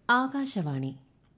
ആകാശവാണി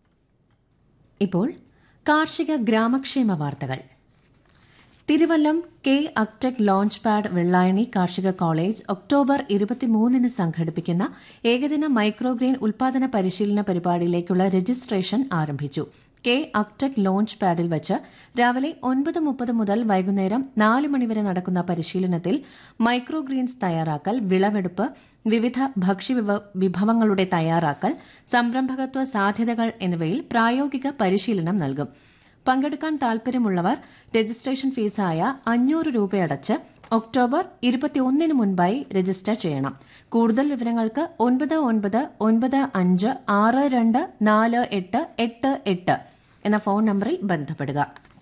ഇപ്പോൾ കാർഷിക ഗ്രാമക്ഷേമ വാർത്തകൾ Thiruvallam K Agtech launch pad Vellayani കാർഷിക കോളേജ് ഒക്ടോബർ ഇരുപത്തിമൂന്നിന് സംഘടിപ്പിക്കുന്ന ഏകദിന മൈക്രോഗ്രെയിൻ ഉൽപാദന പരിശീലന പരിപാടിയിലേക്കുള്ള രജിസ്ട്രേഷൻ ആരംഭിച്ചു കെ അക്ടെക് ലോഞ്ച് പാഡിൽ വച്ച് രാവിലെ ഒൻപത് മുപ്പത് മുതൽ വൈകുന്നേരം നാല് മണിവരെ നടക്കുന്ന പരിശീലനത്തിൽ മൈക്രോഗ്രീൻസ് തയ്യാറാക്കൽ വിളവെടുപ്പ് വിവിധ ഭക്ഷ്യവിഭ വിഭവങ്ങളുടെ തയ്യാറാക്കൽ സംരംഭകത്വ സാധ്യതകൾ എന്നിവയിൽ പ്രായോഗിക പരിശീലനം നൽകും പങ്കെടുക്കാൻ താൽപര്യമുള്ളവർ രജിസ്ട്രേഷൻ ഫീസായ അഞ്ഞൂറ് രൂപയടച്ച് ഒക്ടോബർ ഇരുപത്തിയൊന്നിന് മുൻപായി രജിസ്റ്റർ ചെയ്യണം കൂടുതൽ വിവരങ്ങൾക്ക് ഒൻപത് ഒൻപത് ഒൻപത് അഞ്ച് ആറ് രണ്ട് നാല് എട്ട് എട്ട് എട്ട് എന്ന ഫോൺ നമ്പറിൽ ബന്ധപ്പെടുക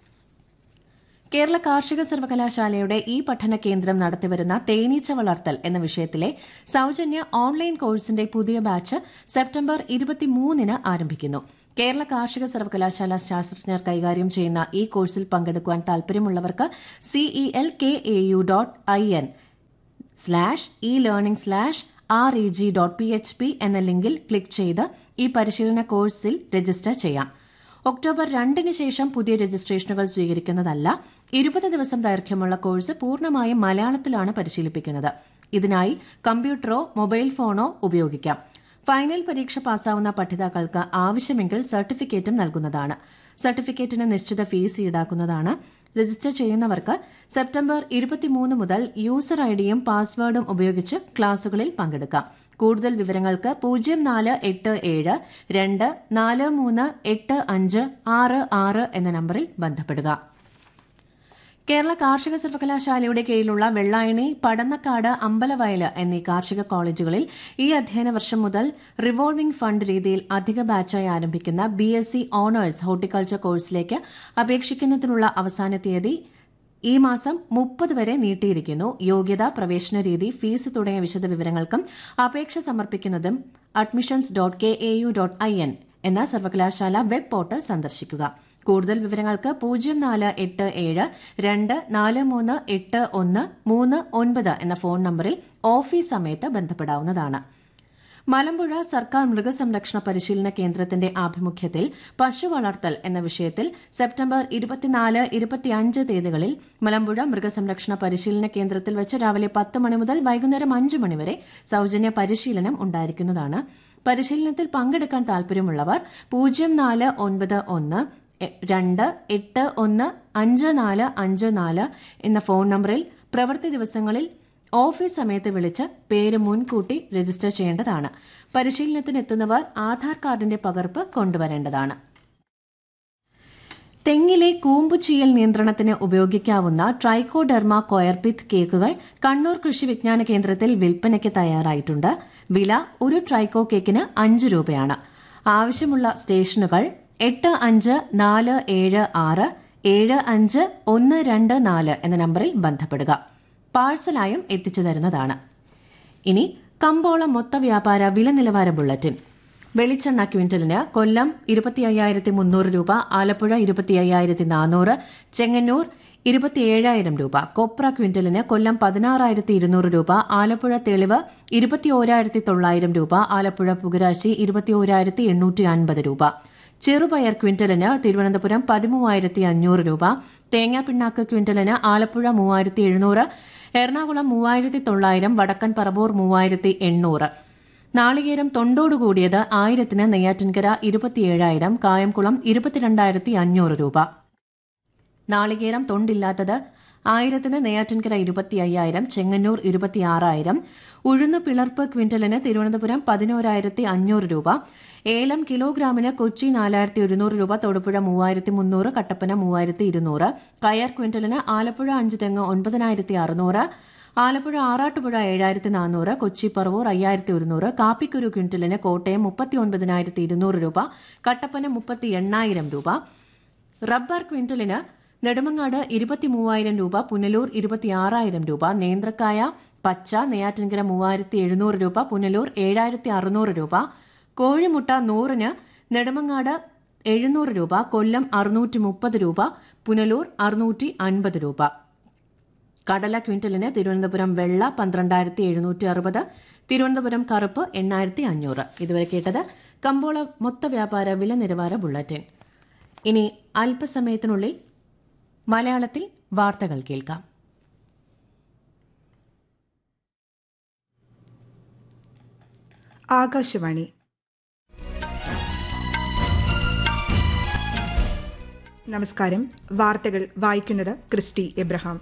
കേരള കാർഷിക സർവകലാശാലയുടെ ഈ പഠന കേന്ദ്രം നടത്തിവരുന്ന തേനീച്ച വളർത്തൽ എന്ന വിഷയത്തിലെ സൌജന്യ ഓൺലൈൻ കോഴ്സിന്റെ പുതിയ ബാച്ച് സെപ്റ്റംബർ ഇരുപത്തിമൂന്നിന് ആരംഭിക്കുന്നു കേരള കാർഷിക സർവകലാശാല ശാസ്ത്രജ്ഞർ കൈകാര്യം ചെയ്യുന്ന ഈ കോഴ്സിൽ പങ്കെടുക്കുവാൻ താൽപര്യമുള്ളവർക്ക് CEL K A U dot I N slash E learning slash R E G dot P H P എന്ന ലിങ്കിൽ ക്ലിക്ക് ചെയ്ത് ഈ പരിശീലന കോഴ്സിൽ രജിസ്റ്റർ ചെയ്യാം ഒക്ടോബർ രണ്ടിന് ശേഷം പുതിയ രജിസ്ട്രേഷനുകൾ സ്വീകരിക്കുന്നതല്ല ഇരുപത് ദിവസം ദൈർഘ്യമുള്ള കോഴ്സ് പൂർണ്ണമായും മലയാളത്തിലാണ് പരിശീലിപ്പിക്കുന്നത് ഇതിനായി കമ്പ്യൂട്ടറോ മൊബൈൽ ഫോണോ ഉപയോഗിക്കാം ഫൈനൽ പരീക്ഷ പാസ്സാവുന്ന പഠിതാക്കൾക്ക് ആവശ്യമെങ്കിൽ സർട്ടിഫിക്കറ്റും നൽകുന്നതാണ് സർട്ടിഫിക്കറ്റിന് നിശ്ചിത ഫീസ് ഈടാക്കുന്നതാണ് രജിസ്റ്റർ ചെയ്യുന്നവർക്ക് സെപ്റ്റംബർ ഇരുപത്തിമൂന്ന് മുതൽ യൂസർ ഐഡിയും പാസ്വേഡും ഉപയോഗിച്ച് ക്ലാസുകളിൽ പങ്കെടുക്കാം കൂടുതൽ വിവരങ്ങൾക്ക് പൂജ്യം നാല് എട്ട് ഏഴ് രണ്ട് നാല് മൂന്ന് എട്ട് അഞ്ച് ആറ് ആറ് എന്ന നമ്പറിൽ ബന്ധപ്പെടുക കേരള കാർഷിക സർവകലാശാലയുടെ കീഴിലുള്ള വെള്ളായണി പടന്നക്കാട് അമ്പലവയല് എന്നീ കാർഷിക കോളേജുകളിൽ ഈ അധ്യയന വർഷം മുതൽ റിവോൾവിംഗ് ഫണ്ട് രീതിയിൽ അധിക ബാച്ചായി ആരംഭിക്കുന്ന B S C honours horticulture കോഴ്സിലേക്ക് അപേക്ഷിക്കുന്നതിനുള്ള അവസാന തീയതി ഈ മാസം മുപ്പത് വരെ നീട്ടിയിരിക്കുന്നു യോഗ്യത പ്രവേശന രീതി ഫീസ് തുടങ്ങിയ വിശദവിവരങ്ങൾക്കും അപേക്ഷ സമർപ്പിക്കുന്നതും admissions dot K A U dot I N എന്ന സർവകലാശാല വെബ് പോർട്ടൽ സന്ദർശിക്കുക കൂടുതൽ വിവരങ്ങൾക്ക് പൂജ്യം നാല് എട്ട് ഏഴ് രണ്ട് നാല് മൂന്ന് എട്ട് ഒന്ന് മൂന്ന് ഒൻപത് എന്ന ഫോൺ നമ്പറിൽ ഓഫീസ് സമയത്ത് ബന്ധപ്പെടാവുന്നതാണ് മലമ്പുഴ സർക്കാർ മൃഗസംരക്ഷണ പരിശീലന കേന്ദ്രത്തിന്റെ ആഭിമുഖ്യത്തിൽ പശു വളർത്തൽ എന്ന വിഷയത്തിൽ സെപ്റ്റംബർ ഇരുപത്തിനാല് ഇരുപത്തിയഞ്ച് തീയതികളിൽ മലമ്പുഴ മൃഗസംരക്ഷണ പരിശീലന കേന്ദ്രത്തിൽ വെച്ച് രാവിലെ പത്ത് മണി മുതൽ വൈകുന്നേരം അഞ്ച് മണിവരെ സൌജന്യ പരിശീലനം ഉണ്ടായിരിക്കുന്നതാണ് പരിശീലനത്തിൽ പങ്കെടുക്കാൻ താൽപര്യമുള്ളവർ പൂജ്യം നാല് ഒൻപത് ഒന്ന് രണ്ട് എട്ട് ഒന്ന് അഞ്ച് നാല് അഞ്ച് നാല് എന്ന ഫോൺ നമ്പറിൽ പ്രവൃത്തി ദിവസങ്ങളിൽ ഓഫീസ് സമയത്ത് വിളിച്ച് പേര് മുൻകൂട്ടി രജിസ്റ്റർ ചെയ്യേണ്ടതാണ് പരിശീലനത്തിന് എത്തുന്നവർ ആധാർ കാർഡിന്റെ പകർപ്പ് കൊണ്ടുവരേണ്ടതാണ് തെങ്ങിലെ കൂമ്പുചീയൽ നിയന്ത്രണത്തിന് ഉപയോഗിക്കാവുന്ന ട്രൈക്കോഡെർമ കൊയർപിത്ത് കേക്കുകൾ കണ്ണൂർ കൃഷി വിജ്ഞാന കേന്ദ്രത്തിൽ വിൽപ്പനയ്ക്ക് തയ്യാറായിട്ടുണ്ട് വില ഒരു ട്രൈക്കോ കേക്കിന് അഞ്ച് രൂപയാണ് ആവശ്യമുള്ള സ്റ്റേഷനുകൾ എട്ട് അഞ്ച് നാല് ഏഴ് ആറ് ഏഴ് അഞ്ച് ഒന്ന് രണ്ട് നാല് എന്ന നമ്പറിൽ ബന്ധപ്പെടുക പാഴ്സലായും എത്തിച്ചു തരുന്നതാണ് ഇനി കമ്പോള മൊത്ത വ്യാപാര വില നിലവാര ബുള്ളറ്റിൻ വെളിച്ചെണ്ണ ക്വിന്റലിന് കൊല്ലം ഇരുപത്തി അയ്യായിരത്തി മുന്നൂറ് രൂപ ആലപ്പുഴ ഇരുപത്തി അയ്യായിരത്തി നാനൂറ് ചെങ്ങന്നൂർ ഇരുപത്തിയേഴായിരം രൂപ കൊപ്ര ക്വിന്റലിന് കൊല്ലം പതിനാറായിരത്തി ഇരുന്നൂറ് രൂപ ആലപ്പുഴ തെളിവ് ഇരുപത്തിയോരായിരത്തി തൊള്ളായിരം രൂപ ആലപ്പുഴ പുകരാശി ഇരുപത്തിയോരായിരത്തി എണ്ണൂറ്റി അൻപത് രൂപ ചെറുപയർ ക്വിന്റലിന് തിരുവനന്തപുരം പതിമൂവായിരത്തി അഞ്ഞൂറ് രൂപ തേങ്ങാപ്പിണ്ണാക്ക് ക്വിന്റലിന് ആലപ്പുഴ മൂവായിരത്തി എഴുന്നൂറ് എറണാകുളം മൂവായിരത്തി തൊള്ളായിരം വടക്കൻ പറവൂർ മൂവായിരത്തി എണ്ണൂറ് നാളികേരം തൊണ്ടോടുകൂടിയത് ആയിരത്തിന് നെയ്യാറ്റിൻകര ഇരുപത്തിയേഴായിരം കായംകുളം ഇരുപത്തിരണ്ടായിരത്തി അഞ്ഞൂറ് രൂപ നാളികേരം തൊണ്ടില്ലാത്തത് ആയിരത്തിന് നെയ്യാറ്റിൻകര ഇരുപത്തി അയ്യായിരം ചെങ്ങന്നൂർ ഇരുപത്തിയാറായിരം ഉഴുന്നു പിളർപ്പ് ക്വിന്റലിന് തിരുവനന്തപുരം പതിനോരായിരത്തി അഞ്ഞൂറ് രൂപ ഏലം കിലോഗ്രാമിന് കൊച്ചി നാലായിരത്തി ഒരുന്നൂറ് രൂപ തൊടുപുഴ മൂവായിരത്തി മുന്നൂറ് കട്ടപ്പന മൂവായിരത്തി ഇരുന്നൂറ് കയർ ക്വിന്റലിന് ആലപ്പുഴ അഞ്ച് തെങ്ങ് ഒൻപതിനായിരത്തി അറുന്നൂറ് ആലപ്പുഴ ആറാട്ടുപുഴ ഏഴായിരത്തി നാനൂറ് കൊച്ചി പറവൂർ അയ്യായിരത്തി ഒരുന്നൂറ് കാപ്പിക്കുരു ക്വിന്റലിന് കോട്ടയം മുപ്പത്തി ഒൻപതിനായിരത്തി ഇരുന്നൂറ് രൂപ കട്ടപ്പന മുപ്പത്തി എണ്ണായിരം രൂപ റബ്ബർ ക്വിന്റലിന് നെടുമങ്ങാട് ഇരുപത്തി മൂവായിരം രൂപ പുനലൂർ ഇരുപത്തിയാറായിരം രൂപ നേന്ത്രക്കായ പച്ച നെയ്യാറ്റിൻകര മൂവായിരത്തി എഴുന്നൂറ് രൂപ പുനലൂർ ഏഴായിരത്തി അറുന്നൂറ് രൂപ കോഴിമുട്ട നൂറിന് നെടുമങ്ങാട് എഴുന്നൂറ് രൂപ കൊല്ലം അറുന്നൂറ്റി മുപ്പത് രൂപ പുനലൂർ അറുന്നൂറ്റി അൻപത് രൂപ കടല ക്വിന്റലിന് തിരുവനന്തപുരം വെള്ള പന്ത്രണ്ടായിരത്തി എഴുന്നൂറ്റി അറുപത് തിരുവനന്തപുരം കറുപ്പ് എണ്ണായിരത്തി അഞ്ഞൂറ് ഇതുവരെ കേട്ടത് കമ്പോള മൊത്ത വ്യാപാര വില നിലവാര ബുള്ളറ്റിൻ ഇനി അല്പസമയത്തിനുള്ളിൽ മലയാളത്തിൽ വാർത്തകൾ കേൾക്കാം ആകാശവാണി നമസ്കാരം വാർത്തകൾ വായിക്കുന്നത് ക്രിസ്റ്റി എബ്രഹാം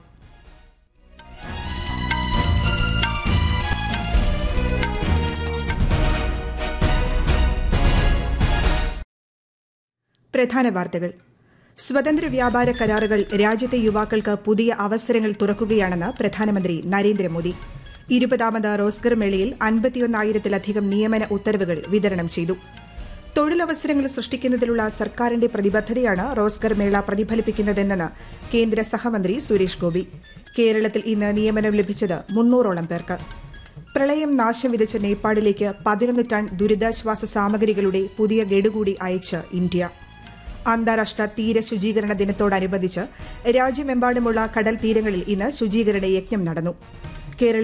പ്രധാന വാർത്തകൾ സ്വതന്ത്ര വ്യാപാര കരാറുകൾ രാജ്യത്തെ യുവാക്കൾക്ക് പുതിയ അവസരങ്ങൾ തുറക്കുകയാണെന്ന് പ്രധാനമന്ത്രി നരേന്ദ്രമോദി ഇരുപതാമത് റോസ്ഗർ മേളയിൽ അൻപത്തിയൊന്നായിരത്തിലധികം നിയമന ഉത്തരവുകൾ വിതരണം ചെയ്തു തൊഴിലവസരങ്ങൾ സൃഷ്ടിക്കുന്നതിലുള്ള സർക്കാരിന്റെ പ്രതിബദ്ധതയാണ് റോസ്ഗർ മേള പ്രതിഫലിപ്പിക്കുന്നതെന്ന് കേന്ദ്ര സഹമന്ത്രി സുരേഷ് ഗോപി കേരളത്തിൽ ഇന്ന് നിയമനം ലഭിച്ചത് മുന്നൂറോളം പേർക്ക് പ്രളയം നാശം വിതച്ച നേപ്പാളിലേക്ക് പതിനൊന്ന് ടൺ ദുരിതാശ്വാസ സാമഗ്രികളുടെ പുതിയ ഗഡുകൂടി അയച്ച് ഇന്ത്യ അന്താരാഷ്ട്ര തീര ശുചീകരണ ദിനത്തോടനുബന്ധിച്ച് രാജ്യമെമ്പാടുമുള്ള കടൽ തീരങ്ങളിൽ ഇന്ന് ശുചീകരണ യജ്ഞം നടന്നു